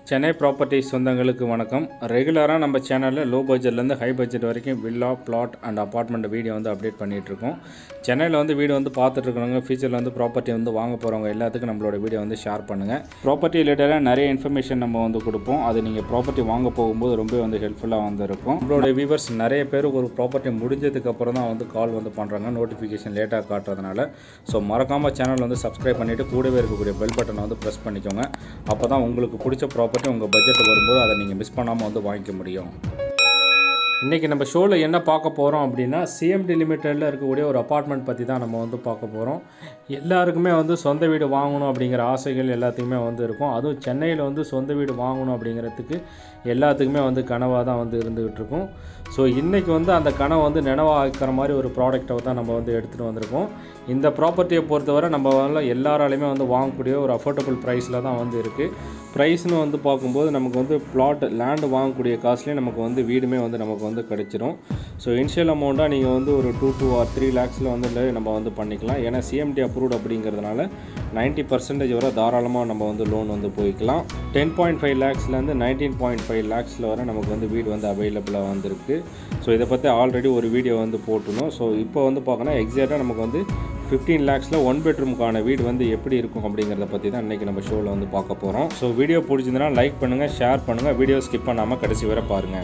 Chennai properties சொந்தங்களுக்கு வணக்கம் ரெகுலராக நம்ம சேனலில் லோ பட்ஜெட்லேருந்து ஹை பட்ஜெட் வரைக்கும் villa flat and apartment video வந்து அப்டேட் பண்ணிகிட்ருக்கோம் சென்னையில் வந்து வீடு வந்து பார்த்துட்டு இருக்கிறவங்க ஃபியூச்சரில் வந்து ப்ராப்பர்ட்டி வந்து வாங்க போகிறவங்க எல்லாத்துக்கும் நம்மளோட வீடியோ வந்து ஷேர் பண்ணுங்கள் ப்ராப்பர்ட்டி ரிலேட்டடாக நிறைய இன்ஃபர்மேஷன் நம்ம வந்து கொடுப்போம் அது நீங்கள் ப்ராப்பர்ட்டி வாங்க போகும்போது ரொம்ப வந்து ஹெல்ப்ஃபுல்லாக வந்து இருக்கும் நம்மளோட வியூவர்ஸ் நிறைய பேர் ஒரு ப்ராப்பர்ட்டி முடிஞ்சதுக்கு அப்புறம் தான் வந்து கால் வந்து பண்ணுறாங்க நோட்டிஃபிகேஷன் லேட்டாக காட்டுறதுனால ஸோ மறக்காமல் சேனல் வந்து சப்ஸ்கிரைப் பண்ணிவிட்டு கூடவே இருக்கக்கூடிய பெல் பட்டனை வந்து ப்ரெஸ் பண்ணிக்கோங்க அப்போ தான் உங்களுக்கு பிடிச்ச ப்ராப்பர்ட்டி உங்கள் பட்ஜெட் வரும்போது அதை நீங்கள் மிஸ் பண்ணாமல் வந்து வாங்கிக்க முடியும் இன்றைக்கி நம்ம ஷோவில் என்ன பார்க்க போகிறோம் அப்படின்னா சிஎம்டி லிமிட்டடில் இருக்கக்கூடிய ஒரு அப்பார்ட்மெண்ட் பற்றி தான் நம்ம வந்து பார்க்க போகிறோம் எல்லாருக்குமே வந்து சொந்த வீடு வாங்கணும் அப்படிங்கிற ஆசைகள் எல்லாத்துக்குமே வந்து இருக்கும் அதுவும் சென்னையில் வந்து சொந்த வீடு வாங்கணும் அப்படிங்கிறதுக்கு எல்லாத்துக்குமே வந்து கனவாக தான் வந்து இருந்துகிட்டு இருக்கும் ஸோ இன்றைக்கி வந்து அந்த கனவை வந்து நினைவாக்கிற மாதிரி ஒரு ப்ராடக்ட்டை தான் நம்ம வந்து எடுத்துகிட்டு வந்திருக்கோம் இந்த ப்ராப்பர்ட்டியை பொறுத்தவரை நம்ம வந்து எல்லாராலையுமே வந்து வாங்கக்கூடிய ஒரு அஃபோர்டபுள் ப்ரைஸில் தான் வந்து இருக்குது ப்ரைஸ்னு வந்து பார்க்கும்போது நமக்கு வந்து பிளாட் லேண்டு வாங்கக்கூடிய காஸ்ட்லேயே நமக்கு வந்து வீடுமே வந்து நமக்கு வந்து கிடச்சிரும் ஸோ இனிஷியல் அமௌண்ட்டாக நீங்கள் வந்து ஒரு டூ டூ ஆர் த்ரீ லேக்ஸில் வந்து நம்ம வந்து பண்ணிக்கலாம் ஏன்னா சிஎம்டி அப்ரூவ்ட் அப்படிங்கிறதுனால நைன்ட்டி பர்சன்டேஜ் வரை தாராளமாக நம்ம வந்து லோன் வந்து போய்க்கலாம் டென் பாயிண்ட் ஃபைவ் லேக்ஸ்லேருந்து நைன்டீன் பாயிண்ட் ஃபைவ் லேக்ஸில் வரை நமக்கு வந்து வீடு வந்து அவைலபிளாக வந்திருக்கு ஸோ இதை பற்றி ஆல்ரெடி ஒரு வீடியோ வந்து போட்டுனோம் ஸோ இப்போ வந்து பார்க்கணும் எக்ஸாக்டாக நமக்கு வந்து ஃபிஃப்டீன் லேக்ஸில் ஒன் பெட்ரூமுக்கான வீடு வந்து எப்படி இருக்கும் அப்படிங்கிறத பற்றி தான் இன்றைக்கி நம்ம ஷோவில் வந்து பார்க்க போகிறோம் ஸோ வீடியோ பிடிச்சிருந்தனா லைக் பண்ணுங்கள் ஷேர் பண்ணுங்கள் வீடியோ ஸ்கிப் பண்ணாமல் கடைசி வரை பாருங்கள்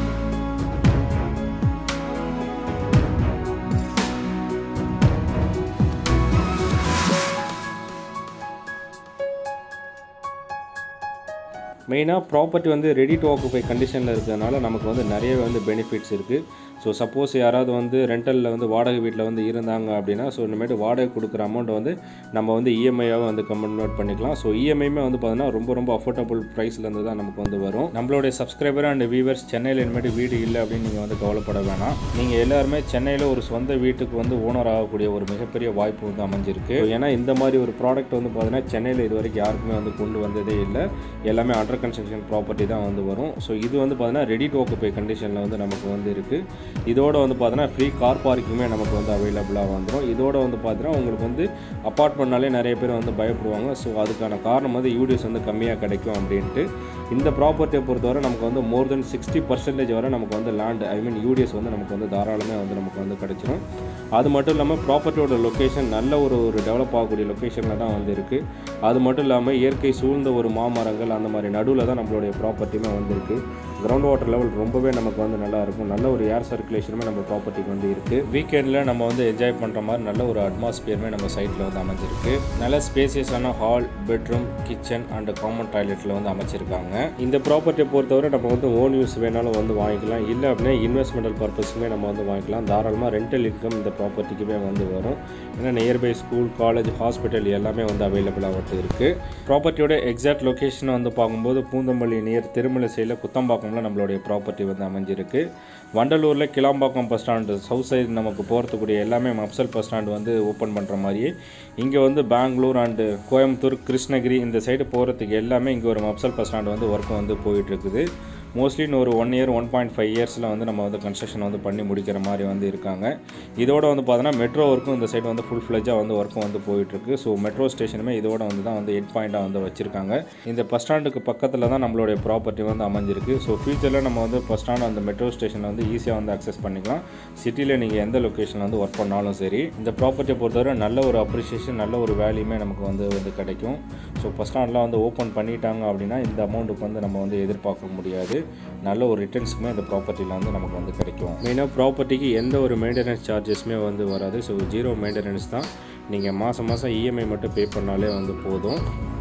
மெயினாக ப்ராப்பர்ட்டி வந்து ரெடி டு ஆக்குபை கண்டிஷனில் இருக்கிறதுனால நமக்கு வந்து நிறையவே வந்து பெனிஃபிட்ஸ் இருக்குது ஸோ சப்போஸ் யாராவது வந்து ரெண்டலில் வந்து வாடகை வீட்டில் வந்து இருந்தாங்க அப்படின்னா ஸோ இனிமேட்டு வாடகை கொடுக்குற அமௌண்ட்டை வந்து நம்ம வந்து இஎம்ஐயாக வந்து கன்வெர்ட் பண்ணிக்கலாம் ஸோ இஎம்ஐமே வந்து பார்த்தீங்கன்னா ரொம்ப ரொம்ப அஃபோர்டபுள் ப்ரைஸ்லேருந்து தான் நமக்கு வந்து வரும் நம்மளுடைய சப்ஸ்கிரைபர் அண்ட் வியூவர்ஸ் சென்னையில் இனிமேட்டு வீடு இல்லை அப்படின்னு நீங்கள் வந்து கவலைப்பட வேணாம் நீங்கள் எல்லாருமே சென்னையில் ஒரு சொந்த வீட்டுக்கு வந்து ஓனர் ஆகக்கூடிய ஒரு மிகப்பெரிய வாய்ப்பு வந்து அமைஞ்சிருக்கு ஏன்னா இந்த மாதிரி ஒரு ப்ராடக்ட் வந்து பார்த்தீங்கன்னா சென்னையில் இது வரைக்கும் யாருக்குமே வந்து கொண்டு வந்ததே இல்லை எல்லாமே அண்டர் கன்ஸ்ட்ரக்ஷன் ப்ராப்பர்ட்டி தான் வந்து வரும் ஸோ இது வந்து பார்த்தீங்கன்னா ரெடி டு ஆக்குபை கண்டிஷனில் வந்து நமக்கு வந்து இருக்குது இதோட வந்து பார்த்தீங்கன்னா ஃப்ரீ கார் பார்க்கிங்குமே நமக்கு வந்து அவைலபிளாக வந்துடும் இதோட வந்து பார்த்தீங்கன்னா உங்களுக்கு வந்து அப்பார்ட்மெண்ட்னாலே நிறைய பேர் வந்து பயப்படுவாங்க ஸோ அதுக்கான காரணம் வந்து யூடிஎஸ் வந்து கம்மியாக கிடைக்கும் அப்படின்ட்டு இந்த ப்ராப்பர்ட்டியை பொறுத்தவரை நமக்கு வந்து மோர் தென் சிக்ஸ்டி பர்சன்டேஜ் வரை நமக்கு வந்து லேண்ட் ஐ மீன் யூடிஎஸ் வந்து நமக்கு வந்து தாராளமே வந்து நமக்கு வந்து கிடச்சிரும் அது மட்டும் இல்லாமல் ப்ராப்பர்ட்டியோட லொக்கேஷன் நல்ல ஒரு ஒரு டெவலப் ஆகக்கூடிய லொக்கேஷனில் தான் வந்து இருக்குது அது மட்டும் இல்லாமல் இயற்கை சூழ்ந்த ஒரு மாமரங்கள் அந்த மாதிரி நடுவில் தான் நம்மளுடைய ப்ராப்பர்ட்டியுமே வந்திருக்கு கிரவுண்ட் வாட்டர் லெவல் ரொம்பவே நமக்கு வந்து நல்லா இருக்கும் நல்ல ஒரு ஏர் சர்க்குலேஷனுமே நம்ம ப்ராப்பர்ட்டிக்கு வந்து இருக்குது வீக்கெண்டில் நம்ம வந்து என்ஜாய் பண்ணுற மாதிரி நல்ல ஒரு அட்மாஸ்பியருமே நம்ம சைட்டில் வந்து அமைஞ்சிருக்கு நல்ல ஸ்பேசியஸான hall bedroom kitchen and common டாய்லெட்டில் வந்து அமைச்சிருக்காங்க இந்த ப்ராப்பர்ட்டியை பொறுத்தவரை நம்ம வந்து ஓன் யூஸ் வேணாலும் வந்து வாங்கிக்கலாம் இல்லை அப்படின்னா இன்வெஸ்ட்மெண்டல் பர்பஸ்க்குமே நம்ம வந்து வாங்கிக்கலாம் தாராளமாக ரெண்டல் இன்கம் இந்த ப்ராப்பர்ட்டிக்குமே வந்து வரும் ஏன்னா நியர்பை ஸ்கூல் காலேஜ் ஹாஸ்பிட்டல் எல்லாமே வந்து அவைலபிளாக வந்து இருக்குது ப்ராப்பர்ட்டியோட எக்ஸாக்ட் லொக்கேஷனை வந்து பார்க்கும்போது பூந்தமல்லி நியர் திருமலைசையில் குத்தம்பாக்கம்ல நம்மளுடைய ப்ராப்பர்ட்டி வந்து அமைஞ்சிருக்கு வண்டலூரில் Kilambakkam bus stand south side நமக்கு போகிறதுக்குரிய எல்லாமே மப்சல் பஸ் ஸ்டாண்டு வந்து ஓப்பன் பண்ணுற மாதிரியே இங்கே வந்து பெங்களூர் அண்டு கோயம்புத்தூர் கிருஷ்ணகிரி இந்த சைடு போகிறதுக்கு எல்லாமே இங்கே ஒரு மப்சல் பஸ் ஸ்டாண்டு வந்து ஒர்க் வந்து போயிட்டுருக்குது மோஸ்ட்லி இன்னும் ஒரு one year one point five இயர்ஸில் வந்து நம்ம வந்து கன்ஸ்ட்ரக்ஷன் வந்து பண்ணி முடிக்கிற மாதிரி வந்து இருக்காங்க இதோட வந்து பார்த்தோன்னா மெட்ரோ ஒர்க்கும் இந்த சைடு வந்து ஃபுல் ஃப்ளெஜாக வந்து ஒர்க்கும் வந்து போயிட்டுருக்கு ஸோ மெட்ரோ ஸ்டேஷனுமே இதோட வந்து தான் வந்து எட் பாயிண்ட்டாக வந்து வச்சுருக்காங்க இந்த பஸ் ஸ்டாண்டுக்கு பக்கத்தில் தான் நம்மளுடைய ப்ராப்பர்ட்டி வந்து அமைஞ்சிருக்கு ஸோ ஃபியூச்சரில் நம்ம வந்து பஸ் ஸ்டாண்ட் அந்த மெட்ரோ ஸ்டேஷனை வந்து ஈஸியாக வந்து அக்சஸ் பண்ணிக்கலாம் சிட்டியில் நீங்கள் எந்த லொக்கேஷனில் வந்து ஒர்க் பண்ணாலும் சரி இந்த ப்ராப்பர்ட்டியை பொறுத்தவரை நல்ல ஒரு அப்ரிஷியேஷன் நல்ல ஒரு வேல்யூமே நமக்கு வந்து வந்து கிடைக்கும் ஸோ பஸ் ஸ்டாண்ட்லாம் வந்து ஓப்பன் பண்ணிட்டாங்க அப்படின்னா இந்த அமௌண்ட்டுக்கு வந்து நம்ம வந்து எதிர்பார்க்க முடியாது நல்ல ஒரு ரிட்டர்ன்ஸுமே இந்த ப்ராப்பர்ட்டியில் வந்து நமக்கு வந்து கிடைக்கும் மெயினாக ப்ராப்பர்ட்டிக்கு எந்த ஒரு மெயின்டெனன்ஸ் சார்ஜஸுமே வந்து வராது ஸோ ஜீரோ மெயின்டெனன்ஸ் தான் நீங்கள் மாதம் மாதம் இஎம்ஐ மட்டும் பே பண்ணாலே வந்து போதும்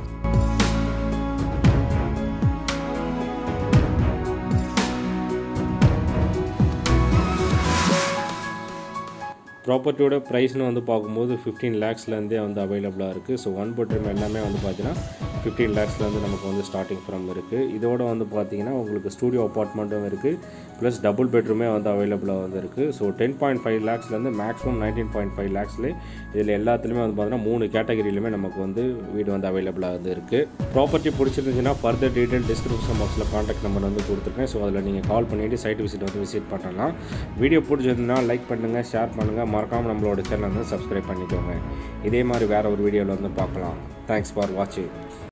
ப்ராப்பர்ட்டியோட ப்ரைஸ்னு வந்து பார்க்கும்போது ஃபிஃப்டீன் லேக்ஸ்லேருந்தே வந்து அவைலபிளாக இருக்குது ஸோ ஒன் பெட்ரூம் எல்லாமே வந்து பார்த்தீங்கன்னா ஃபிஃப்டீன் லேக்ஸ்லேருந்து நமக்கு வந்து ஸ்டார்டிங் ஃப்ரம் இருக்குது இதோட வந்து பார்த்தீங்கன்னா உங்களுக்கு ஸ்டூடியோ அப்பார்ட்மெண்ட்டும் இருக்குது ப்ளஸ் டபுள் பெட்ரூமே வந்து அவைலபிளாக வந்து இருக்குது ஸோ டென் பாயிண்ட் ஃபைவ் லேக்ஸ்லேருந்து மேக்ஸிமம் நைன்டீன் பாயிண்ட் ஃபைவ் லேக்ஸ்லேயே இதில் எல்லாத்துலேயுமே வந்து பார்த்தீங்கன்னா மூணு கேட்டகரியிலுமே நமக்கு வந்து வீடு வந்து அவைலபிளாக வந்து இருக்குது ப்ராப்பர்ட்டி பிடிச்சிருந்துச்சுன்னா ஃபர்தர் டீட்டெயில் டிஸ்கிரிப்ஷன் பாக்ஸில் காண்டாக்ட் நம்பர் வந்து கொடுத்துருக்கேன் ஸோ அதில் நீங்கள் கால் பண்ணிவிட்டு சைட் விசிட் வந்து விசிட் பண்ணலாம் வீடியோ பிடிச்சிருந்தா லைக் பண்ணுங்கள் ஷேர் பண்ணுங்கள் மறக்காமல் நம்மளோட சேனல் வந்து சப்ஸ்கிரைப் பண்ணிக்கோங்க இதே மாதிரி வேறு ஒரு வீடியோவில் வந்து பார்க்கலாம் தேங்க்ஸ் ஃபார் வாட்சிங்